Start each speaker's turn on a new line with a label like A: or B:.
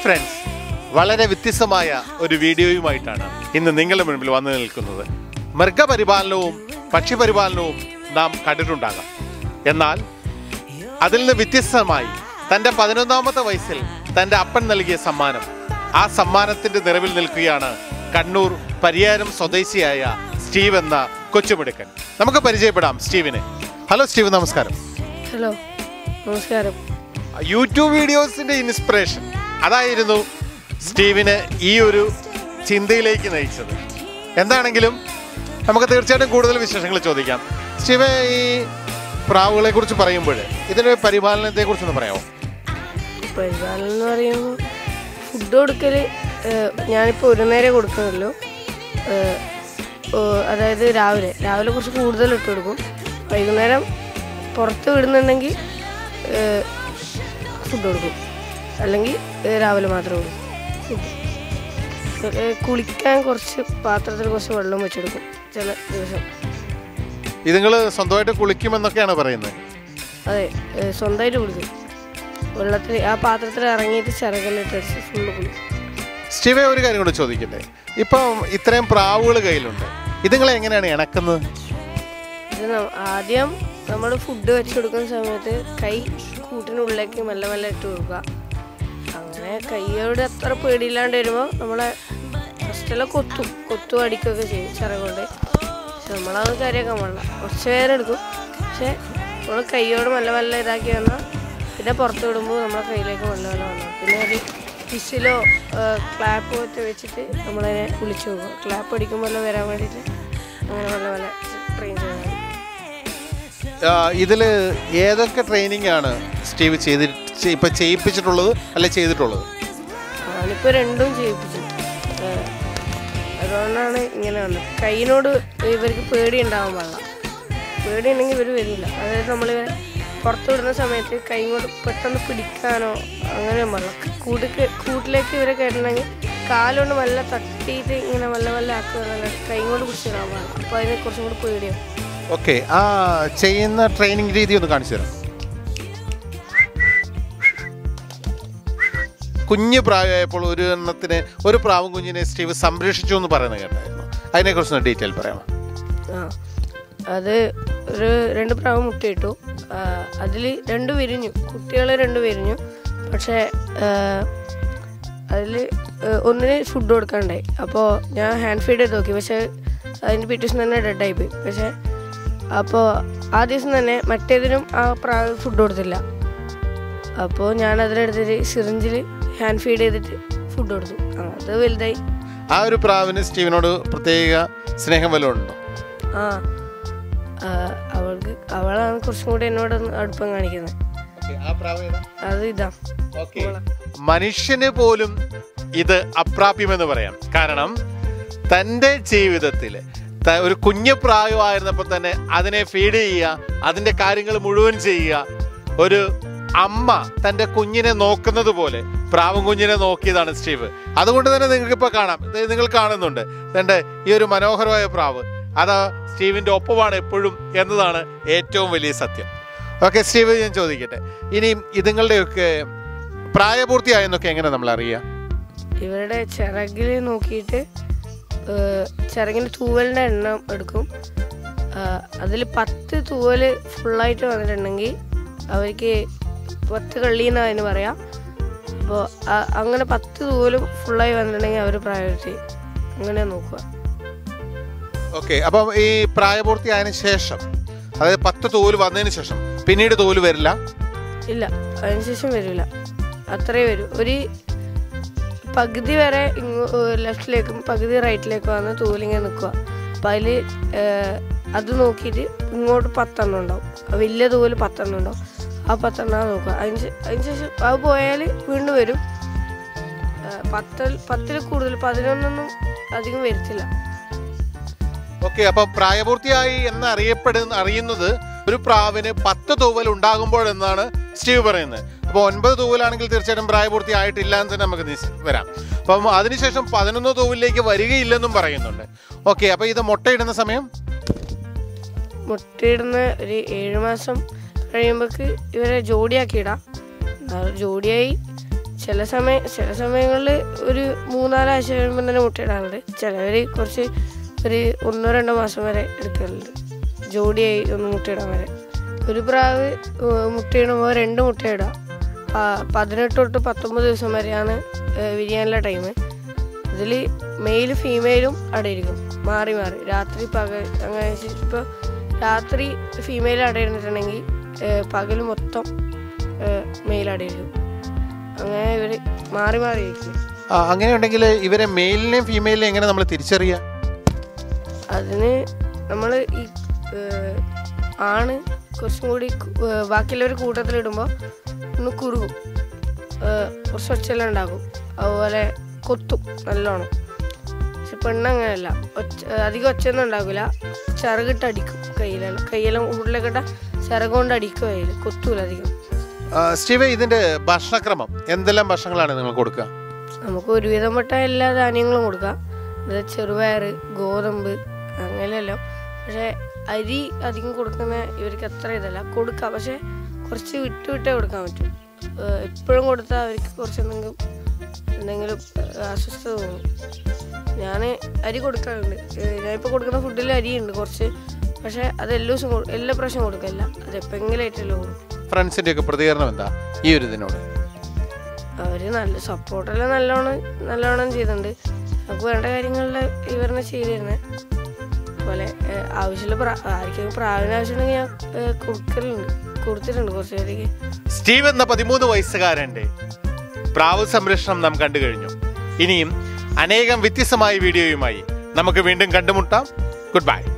A: Friends വളരെ വ്യത്യസ്തമായ ഒരു വീഡിയോയുമായിട്ടാണ് ഇന്ന് നിങ്ങളുടെ മുൻപിൽ വന്നു നിൽക്കുന്നത് മൃഗപരിപാലനവും പക്ഷിപരിപാലനവും നാം കണ്ടിട്ടുണ്ടാകാം എന്നാൽ അതിൽ നിന്ന് വ്യത്യസ്തമായി തൻ്റെ പതിനൊന്നാമത്തെ വയസ്സിൽ തൻ്റെ അപ്പൻ നൽകിയ സമ്മാനം ആ സമ്മാനത്തിൻ്റെ നിറവിൽ നിൽക്കുകയാണ് കണ്ണൂർ പരിയാരം സ്വദേശിയായ സ്റ്റീവ് എന്ന കൊച്ചുമിടുക്കൻ നമുക്ക് പരിചയപ്പെടാം സ്റ്റീവിനെ ഹലോ സ്റ്റീവ് നമസ്കാരം
B: ഹലോ നമസ്കാരം
A: യൂട്യൂബ് വീഡിയോസിന്റെ ഇൻസ്പിറേഷൻ അതായിരുന്നു സ്റ്റീവിന് ഈ ഒരു ചിന്തയിലേക്ക് നയിച്ചത് എന്താണെങ്കിലും നമുക്ക് തീർച്ചയായിട്ടും കൂടുതൽ വിശേഷങ്ങൾ ചോദിക്കാം സ്റ്റീവ് ഈ പ്രാവുകളെ കുറിച്ച് പറയുമ്പോൾ ഇതിന്റെ പരിപാലനത്തെ കുറിച്ചൊന്ന് പറയാമോ
B: പരിപാലനം എന്ന് പറയുമ്പോൾ ഫുഡ് കൊടുക്കൽ ഞാനിപ്പോൾ ഒരു നേരെ കൊടുക്കുന്നുള്ളൂ ഏഹ്, ഓ, അതായത് രാവിലെ രാവിലെ കുറച്ച് കൂടുതൽ ഇട്ട് കൊടുക്കും വൈകുന്നേരം പുറത്ത് വിടുന്നുണ്ടെങ്കിൽ ഫുഡ് കൊടുക്കും അല്ലെങ്കിൽ ഏഹ്, രാവിലെ മാത്രം കൊടുക്കും ഫുഡ് ഏഹ്, കുളിക്കാൻ കുറച്ച് പാത്രത്തിൽ കുറച്ച് വെള്ളം വെച്ചെടുക്കും ചില ദിവസം
A: ഇത് നിങ്ങൾ സ്വന്തമായിട്ട് കുളിക്കുമെന്നൊക്കെയാണ് പറയുന്നത്
B: അതെ ഏഹ് സ്വന്തമായിട്ട് കുളിക്കും വെള്ളത്തിൽ ആ പാത്രത്തിൽ ഇറങ്ങിയിട്ട് ചിറകല്ലിട്ട് ഫുള്ള് കുളിക്കും
A: സ്റ്റീവെ ഒരു കാര്യം കൂടെ ചോദിക്കട്ടെ ഇപ്പം ഇത്രയും പ്രാവുകൾ കയ്യിലുണ്ട് ഇതുങ്ങളെ എങ്ങനെയാണ് ഇണക്കുന്നത്
B: ഇത് ന- ആദ്യം നമ്മൾ ഫുഡ് വെച്ച് കൊടുക്കുന്ന സമയത്ത് കൈ കൂട്ടിനുള്ളിലേക്ക് മെല്ലെ മെല്ലെ ഇട്ട് കൊടുക്കുക അങ്ങനെ കൈയോട് അത്ര പേടിയില്ലാണ്ട് വരുമ്പോൾ നമ്മളെ ഫസ്റ്റെല്ലാം കൊത്തും കൊത്തും അടിക്കുകയൊക്കെ ചെയ്യും ചിറകൊണ്ട് പക്ഷെ നമ്മളത് കാര്യമാക്കാൻ പാടില്ല കുറച്ച് നേരം എടുക്കും പക്ഷെ നമ്മൾ കൈയോട് മെല്ലെ മെല്ലെ ഇതാക്കി വന്നാൽ പിന്നെ പുറത്ത് വിടുമ്പോൾ നമ്മളെ കയ്യിലേക്ക് മെല്ലെ മെല്ലെ വന്നാൽ പിന്നെ ഒരു ഫിഷിലോ ക്ലാപ്പ് ഒക്കെ വെച്ചിട്ട് നമ്മളതിനെ വിളിച്ചു പോകും ക്ലാപ്പ് അടിക്കുമ്പോൾ എല്ലാം വരാൻ വേണ്ടിയിട്ട് അങ്ങനെ മെല്ലെ മെല്ലെ ട്രെയിൻ ചെയ്താൽ മതി.
A: ഇതിൽ ഏതൊക്കെ ട്രെയിനിങ് ആണ് സ്റ്റീവ് ചെയ്തി ഇപ്പം ചെയ്യിപ്പിച്ചിട്ടുള്ളത് അല്ലെ ചെയ്തിട്ടുള്ളത്
B: ഞാനിപ്പോൾ രണ്ടും ചെയ്യിപ്പിച്ചു ഏഹ് അതുകൊണ്ടാണ് ഇങ്ങനെ വന്നത് കൈയിനോട് ഇവർക്ക് പേടി ഉണ്ടാവാൻ പാടില്ല പേടി ഉണ്ടെങ്കിൽ ഇവർ വരില്ല അതായത് നമ്മൾ പുറത്ത് വിടുന്ന സമയത്ത് കൈ കൊണ്ട് പെട്ടെന്ന് പിടിക്കാനോ അങ്ങനെ പാടില്ല കൂട്ടിക്ക് കൂട്ടിലേക്ക് ഇവരെ കയറ്റണമെങ്കിൽ കാലുകൊണ്ട് മെല്ലെ തട്ടിയിട്ട് ഇങ്ങനെ മെല്ലെ മെല്ലെ ആക്കുക കൈ കൊണ്ട് പിടിച്ചിടാൻ പാടില്ല അപ്പോൾ അതിനെ കുറച്ചും കൂടി പേടിയാവും
A: ഓക്കെ ആ ചെയ്യുന്ന ട്രെയിനിങ് രീതി ഒന്ന് കാണിച്ചു തരാം കുഞ്ഞു പ്രായമായപ്പോൾ ഒരു എണ്ണത്തിന് ഒരു പ്രാവും കുഞ്ഞിനെ സ്റ്റീവ് സംരക്ഷിച്ചു എന്ന് പറയുന്നത് കേട്ടായിരുന്നു അതിനെക്കുറിച്ച് ഡീറ്റെയിൽ പറയാമോ
B: ആ അത് ഒരു രണ്ട് പ്രാവ് മുട്ടയിട്ടു അതിൽ രണ്ട് വിരിഞ്ഞു കുട്ടികൾ രണ്ട് വിരിഞ്ഞു പക്ഷേ അതിൽ ഒന്നിന് ഫുഡ് കൊടുക്കാണ്ടായി അപ്പോൾ ഞാൻ ഹാൻഡ് ഫീഡ് ചെയ്ത് നോക്കി പക്ഷേ അതിൻ്റെ പിറ്റേ ദിവസം തന്നെ ഡെഡായി പോയി പക്ഷേ അപ്പോൾ ആ ദിവസം തന്നെ മറ്റേതിനും ആ പ്രാവ് ഫുഡ് കൊടുത്തില്ല അപ്പോൾ ഞാൻ അതിനെടുത്തിട്ട് സിറിഞ്ചിൽ ഹാൻഡ് ഫീഡ് ചെയ്തിട്ട് ഫുഡ് കൊടുത്തു ആ, അത് വലുതായി
A: ആ ഒരു പ്രാവിന് സ്റ്റീവിനോട് പ്രത്യേക സ്നേഹം വല്ലതും ഉണ്ടോ
B: ആ ആ, അവൾക്ക് അവളാണ് കുറച്ചും കൂടി എന്നോട് അടുപ്പം കാണിക്കുന്നത്
A: ആ പ്രാവ് ഏതാ
B: അത് ഇതാ
A: ഓക്കെ മനുഷ്യന് പോലും ഇത് അപ്രാപ്യമെന്ന് പറയാം കാരണം തൻ്റെ ജീവിതത്തിൽ ത- ഒരു കുഞ്ഞു പ്രായമായിരുന്നപ്പോൾ തന്നെ അതിനെ ഫീഡ് ചെയ്യുക അതിൻ്റെ കാര്യങ്ങൾ മുഴുവൻ ചെയ്യുക ഒരു അമ്മ തൻ്റെ കുഞ്ഞിനെ നോക്കുന്നത് പോലെ പ്രാവും കുഞ്ഞിനെ നോക്കിയതാണ് സ്റ്റീവ് അതുകൊണ്ട് തന്നെ നിങ്ങൾക്ക് ഇപ്പോൾ കാണാം ഇത് നിങ്ങൾ കാണുന്നുണ്ട് തൻ്റെ ഈ ഒരു മനോഹരമായ പ്രാവ് അത് സ്റ്റീവിൻ്റെ ഒപ്പമാണ് എപ്പോഴും എന്നതാണ് ഏറ്റവും വലിയ സത്യം ഓക്കെ സ്റ്റീവ് ഞാൻ ചോദിക്കട്ടെ ഇനിയും ഇതുങ്ങളുടെയൊക്കെ പ്രായപൂർത്തിയായെന്നൊക്കെ എങ്ങനെ നമ്മൾ അറിയാം
B: ഇവരുടെ ചിറകിൽ നോക്കിയിട്ട് ഏഹ്, ചിറകിൻ്റെ തൂവലിൻ്റെ എണ്ണം എടുക്കും അതിൽ പത്ത് തൂവൽ ഫുള്ളായിട്ട് വന്നിട്ടുണ്ടെങ്കിൽ അവർക്ക് പത്ത് കള്ളി എന്ന് അതിന് പറയാം അപ്പോൾ അങ്ങനെ പത്ത് തൂവലും ഫുള്ളായി വന്നിട്ടുണ്ടെങ്കിൽ അവർ പ്രയോറിറ്റി അങ്ങനെ നോക്കുക
A: ഓക്കെ അപ്പം ഈ പ്രായപൂർത്തിയായതിനു ശേഷം അതായത് പത്ത് തോല് വന്നതിന് ശേഷം പിന്നീട് തോല് വരില്ല
B: ഇല്ല അതിനുശേഷം വരില്ല അത്രേ വരൂ ഒരു പകുതി വരെ ഇങ്ങോ ലെഫ്റ്റിലേക്കും പകുതി റൈറ്റിലേക്കും വന്ന് തൂലിങ്ങനെ നിൽക്കുക അപ്പം അതിൽ അത് നോക്കിയിട്ട് ഇങ്ങോട്ട് പത്തെണ്ണം ഉണ്ടാവും ആ വലിയ തൂല് പത്തെണ്ണം ഉണ്ടാവും ആ പത്തെണ്ണം നോക്കുക അതിന് ശേ- അതിന് ശേഷം അത് പോയാൽ വീണ്ടും വരും ആ, പത്തിൽ പത്തിൽ കൂടുതൽ പതിനൊന്നൊന്നും അധികം വരത്തില്ല
A: ഓക്കെ അപ്പൊ പ്രായപൂർത്തിയായി എന്ന് അറിയപ്പെടുന്ന അറിയുന്നത് ഒരു പ്രാവിന് പത്ത് തൂവൽ ഉണ്ടാകുമ്പോഴെന്നാണ് സ്റ്റീവ് പറയുന്നത് അപ്പോൾ ഒൻപത് തൂവലാണെങ്കിൽ തീർച്ചയായിട്ടും പ്രായപൂർത്തി ആയിട്ടില്ല എന്ന് തന്നെ നമുക്ക് നിസ് വരാം അപ്പം അതിനുശേഷം പതിനൊന്ന് തൂവലിലേക്ക് വരികയില്ലെന്നും പറയുന്നുണ്ട് ഓക്കെ അപ്പോൾ ഇത് മുട്ടയിടുന്ന സമയം
B: മുട്ടയിടുന്ന ഒരു ഏഴ് മാസം കഴിയുമ്പോൾക്ക് ഇവരെ ജോഡിയാക്കി ഇടാം എന്നാലും ജോഡിയായി ചില സമയം ചില സമയങ്ങളിൽ ഒരു മൂന്നാലാഴ്ച കഴിയുമ്പോൾ തന്നെ മുട്ടയിടാറുണ്ട് ചിലവർ കുറച്ച് ഒരു ഒന്നോ രണ്ടോ മാസം വരെ എടുക്കലുണ്ട് ജോഡിയായി ഒന്ന് മുട്ടയിടാൻ വരെ ഒരു പ്രാവ് ഏഹ്, മുട്ടയിടുമ്പോൾ രണ്ട് മുട്ടയിടാം പ- പതിനെട്ട് തൊട്ട് പത്തൊമ്പത് ദിവസം വരെയാണ് ഏഹ്, വിരിയാനുള്ള ടൈം ഇതിൽ മെയിലും ഫീമെയിലും അടയിരിക്കും മാറി മാറി രാത്രി പകൽ അങ്ങനെ ഇപ്പോൾ രാത്രി ഫീമെയിൽ അടയിരുന്നിട്ടുണ്ടെങ്കിൽ പകൽ മൊത്തം മെയിൽ അടയിരിക്കും അങ്ങനെ ഇവർ മാറി മാറി ഇരിക്കും
A: ആ, അങ്ങനെയുണ്ടെങ്കിൽ ഇവരെ മെയിലിനെയും ഫീമെയിലിനെയും എങ്ങനെ നമ്മൾ തിരിച്ചറിയാം
B: അതിന് നമ്മൾ ഈ ഏഹ്, ആണ് കുറച്ചും കൂടി കു- ഏഹ്, ബാക്കിയുള്ളവർ കൂട്ടത്തിലിടുമ്പോൾ ഒന്ന് കുറുകും ഏഹ്, കുറച്ച് ഒച്ചയെല്ലാം ഉണ്ടാകും അതുപോലെ കൊത്തും നല്ലോണം പക്ഷെ പെണ്ണങ്ങനെയല്ല ഒച്ച ഏഹ്, അധികം ഒച്ചയൊന്നും ഉണ്ടാകില്ല ചിറകിട്ട് അടിക്കും കയ്യിലെല്ലാം കയ്യെല്ലാം ഉള്ളിലേക്കിട്ട ചിറക് കൊണ്ട് അടിക്കും കയ്യിൽ കൊത്തൂല അധികം
A: ആ, സ്റ്റീവേ ഇതിന്റെ ഭക്ഷണക്രമം എന്തെല്ലാം ഭക്ഷണങ്ങളാണ് നിങ്ങൾ കൊടുക്കുക
B: നമുക്ക് ഒരുവിധം പെട്ട എല്ലാ ധാന്യങ്ങളും കൊടുക്കാം അത് ചെറുപയർ ഗോതമ്പ് അങ്ങനെയെല്ലാം പക്ഷേ അരി അധികം കൊടുക്കുന്ന ഇവർക്ക് അത്ര ഇതല്ല കൊടുക്കാം പക്ഷേ കുറച്ച് വിട്ട് വിട്ടേ കൊടുക്കാൻ പറ്റും എപ്പോഴും കൊടുത്താൽ അവർക്ക് കുറച്ച് എന്തെങ്കിലും എന്തെങ്കിലും ഏഹ്, അസ്വസ്ഥത തോന്നും ഞാൻ അരി കൊടുക്കാറുണ്ട് ഏഹ്, ഞാനിപ്പോൾ കൊടുക്കുന്ന ഫുഡിൽ അരിയുണ്ട് കുറച്ച് പക്ഷേ അത് എല്ലാ ദിവസവും കൊടു- എല്ലാ പ്രാവശ്യം കൊടുക്കില്ല അത് എപ്പോഴെങ്കിലും ആയിട്ടല്ലോ കൊടുക്കും
A: ഫ്രണ്ട്സിന്റെ ഒക്കെ പ്രതികരണം എന്താ ഈ ഒരു ഇതിനോട്
B: അവർ നല്ല സപ്പോർട്ടെല്ലാം നല്ലോണം നല്ലോണം ചെയ്തിട്ടുണ്ട് നമുക്ക് വേണ്ട കാര്യങ്ങളിൽ ഇവരെന്നെ ചെയ്തു തരുന്നത് അതുപോലെ ഏഹ്, ആവശ്യമുള്ള പ്രാ ആർക്കെങ്കിലും പ്രാവിന് ആവശ്യമുണ്ടെങ്കിൽ ഞാൻ ഏഹ്, കൊടുക്കലുണ്ട് കൊടുത്തിട്ടുണ്ട് കുറച്ച് പേർക്ക്
A: സ്റ്റീവ് എന്ന പതിമൂന്ന് വയസ്സുകാരന്റെ പ്രാവ് സംരക്ഷണം നാം കണ്ടു കഴിഞ്ഞു ഇനിയും അനേകം വ്യത്യസ്തമായ വീഡിയോയുമായി നമുക്ക് വീണ്ടും കണ്ടുമുട്ടാം ഗുഡ് ബൈ